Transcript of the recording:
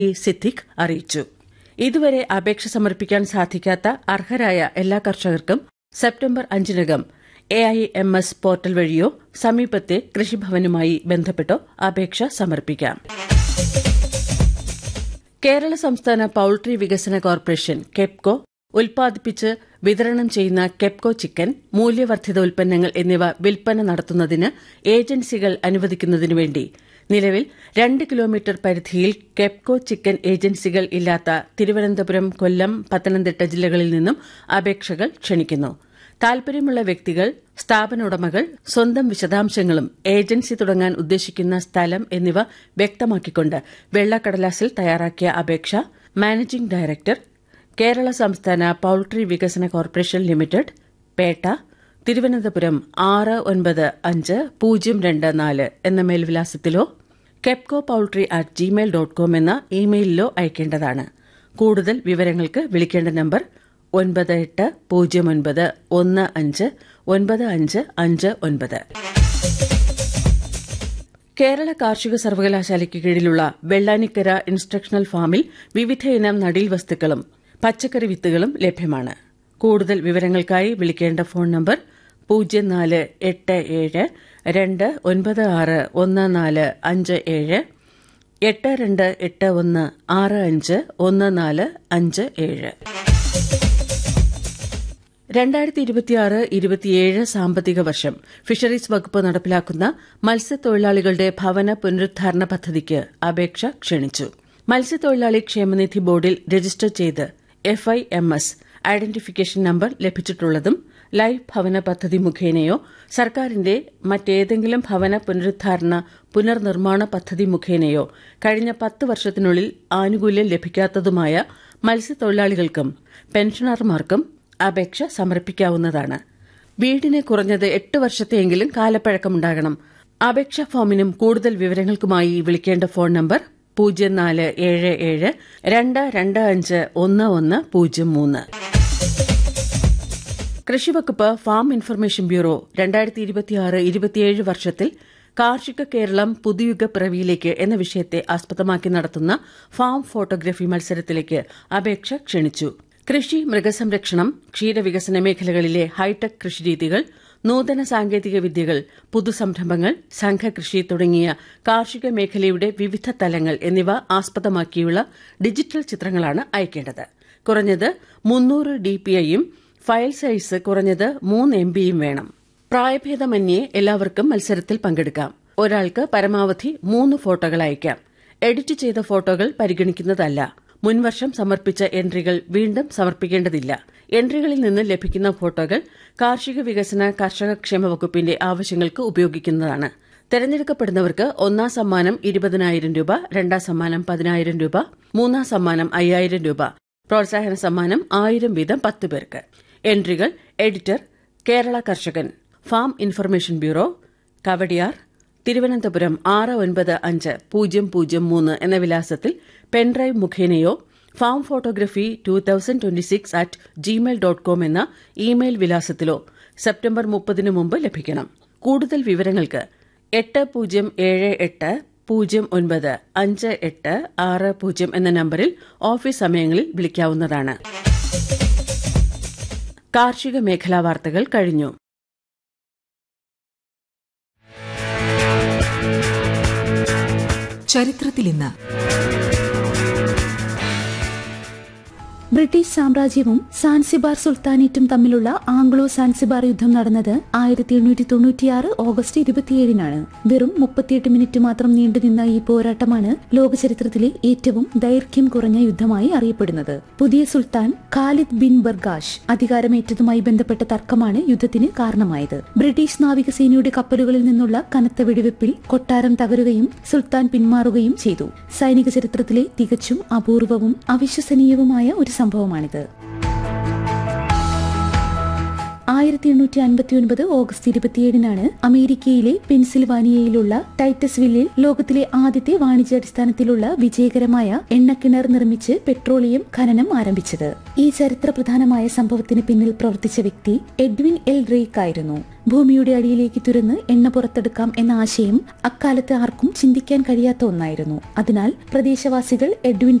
E Siddique അറിയിച്ചു ഇതുവരെ അപേക്ഷ സമർപ്പിക്കാൻ സാധിക്കാത്ത അർഹരായ എല്ലാ കർഷകർക്കും സെപ്റ്റംബർ അഞ്ചിനകം A I M S portal വഴിയോ സമീപത്തെ കൃഷിഭവനുമായി ബന്ധപ്പെട്ടോ അപേക്ഷ സമർപ്പിക്കാം കേരള സംസ്ഥാന പൌൾട്രി വികസന കോർപ്പറേഷൻ കെപ്കോ ഉൽപ്പാദിപ്പിച്ച് വിതരണം ചെയ്യുന്ന കെപ്കോ ചിക്കൻ മൂല്യവർദ്ധിത ഉൽപ്പന്നങ്ങൾ എന്നിവ വിൽപ്പന നടത്തുന്നതിന് ഏജൻസികൾ അനുവദിക്കുന്നതിനു വേണ്ടി നിലവിൽ രണ്ട് കിലോമീറ്റർ പരിധിയിൽ കെപ്കോ ചിക്കൻ ഏജൻസികൾ ഇല്ലാത്ത തിരുവനന്തപുരം കൊല്ലം പത്തനംതിട്ട ജില്ലകളിൽ നിന്നും അപേക്ഷകൾ ക്ഷണിക്കുന്നു താൽപര്യമുള്ള വ്യക്തികൾ സ്ഥാപന ഉടമകൾ സ്വന്തം വിശദാംശങ്ങളും ഏജൻസി തുടങ്ങാൻ ഉദ്ദേശിക്കുന്ന സ്ഥലം എന്നിവ വ്യക്തമാക്കിക്കൊണ്ട് വെള്ളക്കടലാസിൽ തയ്യാറാക്കിയ അപേക്ഷ മാനേജിംഗ് ഡയറക്ടർ കേരള സംസ്ഥാന പൌൾട്രി വികസന കോർപ്പറേഷൻ ലിമിറ്റഡ് പേട്ട തിരുവനന്തപുരം ആറ് ഒൻപത് അഞ്ച് പൂജ്യം രണ്ട് നാല് എന്ന മേൽവിലാസത്തിലോ Kepco poultry at Gmail dot com എന്ന ഇമെയിലിലോ അയക്കേണ്ടതാണ് കൂടുതൽ വിവരങ്ങൾക്ക് വിളിക്കേണ്ട നമ്പർ ഒൻപത് എട്ട് പൂജ്യം ഒൻപത് ഒന്ന് അഞ്ച് ഒൻപത് അഞ്ച് അഞ്ച് ഒൻപത് കേരള കാർഷിക സർവകലാശാലയ്ക്ക് കീഴിലുള്ള വെള്ളാനിക്കര ഇൻസ്ട്രക്ഷണൽ ഫാമിൽ വിവിധയിനം നടീൽ വസ്തുക്കളും പച്ചക്കറി വിത്തുകളും ലഭ്യമാണ് കൂടുതൽ വിവരങ്ങൾക്കായി വിളിക്കേണ്ട ഫോൺ നമ്പർ പൂജ്യം നാല് എട്ട് ഏഴ് രണ്ട് ഒൻപത് ആറ് ഒന്ന് നാല് അഞ്ച് ഏഴ് എട്ട് രണ്ട് എട്ട് ഒന്ന് ആറ് അഞ്ച് ഒന്ന് നാല് അഞ്ച് ഏഴ് രണ്ടായിരത്തി ഇരുപത്തിയാറ് ഇരുപത്തിയേഴ് സാമ്പത്തിക വർഷം ഫിഷറീസ് വകുപ്പ് നടപ്പിലാക്കുന്ന മത്സ്യത്തൊഴിലാളികളുടെ ഭവന പുനരുദ്ധാരണ പദ്ധതിക്ക് അപേക്ഷ ക്ഷണിച്ചു മത്സ്യത്തൊഴിലാളി ക്ഷേമനിധി ബോർഡിൽ രജിസ്റ്റർ ചെയ്ത് എഫ്ഐഎംഎസ് ഐഡന്റിഫിക്കേഷൻ നമ്പർ ലഭിച്ചിട്ടുള്ളതും ലൈഫ് ഭവന പദ്ധതി മുഖേനയോ സർക്കാരിന്റെ മറ്റേതെങ്കിലും ഭവന പുനരുദ്ധാരണ പുനർനിർമ്മാണ പദ്ധതി മുഖേനയോ കഴിഞ്ഞ പത്ത് വർഷത്തിനുള്ളിൽ ആനുകൂല്യം ലഭിക്കാത്തതുമായ മത്സ്യത്തൊഴിലാളികൾക്കും പെൻഷനർമാർക്കും അപേക്ഷ സമർപ്പിക്കാവുന്നതാണ് വീടിന് കുറഞ്ഞത് എട്ട് വർഷത്തെയെങ്കിലും കാലപ്പഴക്കമുണ്ടാകണം അപേക്ഷാ ഫോമിനും കൂടുതൽ വിവരങ്ങൾക്കുമായി വിളിക്കേണ്ട ഫോൺ നമ്പർ പൂജ്യം നാല് ഏഴ് ഏഴ് രണ്ട് രണ്ട് അഞ്ച് ഒന്ന് ഒന്ന് പൂജ്യം മൂന്ന് കൃഷിവകുപ്പ് ഫാം ഇൻഫർമേഷൻ ബ്യൂറോ രണ്ടായിരത്തി ഇരുപത്തിയാറ് ഇരുപത്തിയേഴ് വർഷത്തിൽ കാർഷിക കേരളം പുതുയുഗ പിറവിയിലേക്ക് എന്ന വിഷയത്തെ ആസ്പദമാക്കി നടത്തുന്ന ഫാം ഫോട്ടോഗ്രഫി മത്സരത്തിലേക്ക് അപേക്ഷ ക്ഷണിച്ചു കൃഷി മൃഗസംരക്ഷണം ക്ഷീരവികസന മേഖലകളിലെ ഹൈടെക് കൃഷിരീതികൾ നൂതന സാങ്കേതിക വിദ്യകൾ പുതുസംരംഭങ്ങൾ സംഘകൃഷി തുടങ്ങിയ കാർഷിക മേഖലയുടെ വിവിധ തലങ്ങൾ എന്നിവ ആസ്പദമാക്കിയുള്ള ഡിജിറ്റൽ ചിത്രങ്ങളാണ് അയക്കേണ്ടത് കുറഞ്ഞത് മുന്നൂറ് ഡിപിഐയും ഫയൽ സൈസ് കുറഞ്ഞത് മൂന്ന് എം ബിയും വേണം പ്രായഭേദമന്യേ എല്ലാവർക്കും മത്സരത്തിൽ പങ്കെടുക്കാം ഒരാൾക്ക് പരമാവധി മൂന്ന് ഫോട്ടോകൾ അയക്കാം എഡിറ്റ് ചെയ്ത ഫോട്ടോകൾ പരിഗണിക്കുന്നതല്ല മുൻവർഷം സമർപ്പിച്ച എൻട്രികൾ വീണ്ടും സമർപ്പിക്കേണ്ടതില്ല എൻട്രികളിൽ നിന്ന് ലഭിക്കുന്ന ഫോട്ടോകൾ കാർഷിക വികസന കർഷക ക്ഷേമ വകുപ്പിന്റെ ആവശ്യങ്ങൾക്ക് ഉപയോഗിക്കുന്നതാണ് തെരഞ്ഞെടുക്കപ്പെടുന്നവർക്ക് ഒന്നാം സമ്മാനം ഇരുപതിനായിരം രൂപ രണ്ടാം സമ്മാനം പതിനായിരം രൂപ മൂന്നാം സമ്മാനം അയ്യായിരം രൂപ പ്രോത്സാഹന സമ്മാനം ആയിരം വീതം പത്ത് പേർക്ക് എൻട്രികൾ editor Kerala Karshakan farm information bureau Kawdiar Thiruvananthapuram ആറ് ഒൻപത് അഞ്ച് പൂജ്യം പൂജ്യം മൂന്ന് എന്ന വിലാസത്തിൽ പെൻഡ്രൈവ് മുഖേനയോ farm photography two thousand twenty six at Gmail dot com എന്ന ഇമെയിൽ വിലാസത്തിലോ സെപ്റ്റംബർ മുപ്പതിന് മുമ്പ് ലഭിക്കണം കൂടുതൽ വിവരങ്ങൾക്ക് എട്ട് പൂജ്യം ഏഴ് എട്ട് പൂജ്യം ഒൻപത് അഞ്ച് എട്ട് ആറ് പൂജ്യം എന്ന നമ്പറിൽ ഓഫീസ് സമയങ്ങളിൽ വിളിക്കാവുന്നതാണ് കാർഷിക മേഖലാ വാർത്തകൾ കഴിഞ്ഞു ചരിത്രത്തിൽ ഇന്ന് ബ്രിട്ടീഷ് സാമ്രാജ്യവും സാൻസിബാർ സുൽത്താനേറ്റും തമ്മിലുള്ള ആംഗ്ലോ സാൻസിബാർ യുദ്ധം നടന്നത് ആയിരത്തി എണ്ണൂറ്റി തൊണ്ണൂറ്റിയാറ് ഓഗസ്റ്റ് ഇരുപത്തിയേഴിനാണ് വെറും മുപ്പത്തിയെട്ട് മിനിറ്റ് മാത്രം നീണ്ടുനിന്ന ഈ പോരാട്ടമാണ് ലോകചരിത്രത്തിലെ ഏറ്റവും ദൈർഘ്യം കുറഞ്ഞ യുദ്ധമായി അറിയപ്പെടുന്നത് പുതിയ സുൽത്താൻ ഖാലിദ് ബിൻ ബർഗാഷ് അധികാരമേറ്റതുമായി ബന്ധപ്പെട്ട തർക്കമാണ് യുദ്ധത്തിന് കാരണമായത് ബ്രിട്ടീഷ് നാവികസേനയുടെ കപ്പലുകളിൽ നിന്നുള്ള കനത്ത വെടിവെപ്പിൽ കൊട്ടാരം തകരുകയും സുൽത്താൻ പിന്മാറുകയും ചെയ്തു സൈനിക ചരിത്രത്തിലെ തികച്ചും അപൂർവവും അവിശ്വസനീയവുമായ ഒരു സംഭവമാണിത് ആയിരത്തി എണ്ണൂറ്റി അൻപത്തി ഒൻപത് ഓഗസ്റ്റ് ഇരുപത്തിയേഴിനാണ് അമേരിക്കയിലെ പെൻസിൽവാനിയയിലുള്ള ടൈറ്റസ് വില്ലിൽ ലോകത്തിലെ ആദ്യത്തെ വാണിജ്യാടിസ്ഥാനത്തിലുള്ള വിജയകരമായ എണ്ണക്കിണർ നിർമ്മിച്ച് പെട്രോളിയം ഖനനം ആരംഭിച്ചത് ഈ ചരിത്ര പ്രധാനമായ സംഭവത്തിന് പിന്നിൽ പ്രവർത്തിച്ച വ്യക്തി എഡ്വിൻ എൽ ഡ്രേക്ക് ആയിരുന്നു ഭൂമിയുടെ അടിയിലേക്ക് തുരന്ന് എണ്ണ പുറത്തെടുക്കാം എന്ന ആശയം അക്കാലത്ത് ആർക്കും ചിന്തിക്കാൻ കഴിയാത്ത ഒന്നായിരുന്നു അതിനാൽ പ്രദേശവാസികൾ എഡ്വിൻ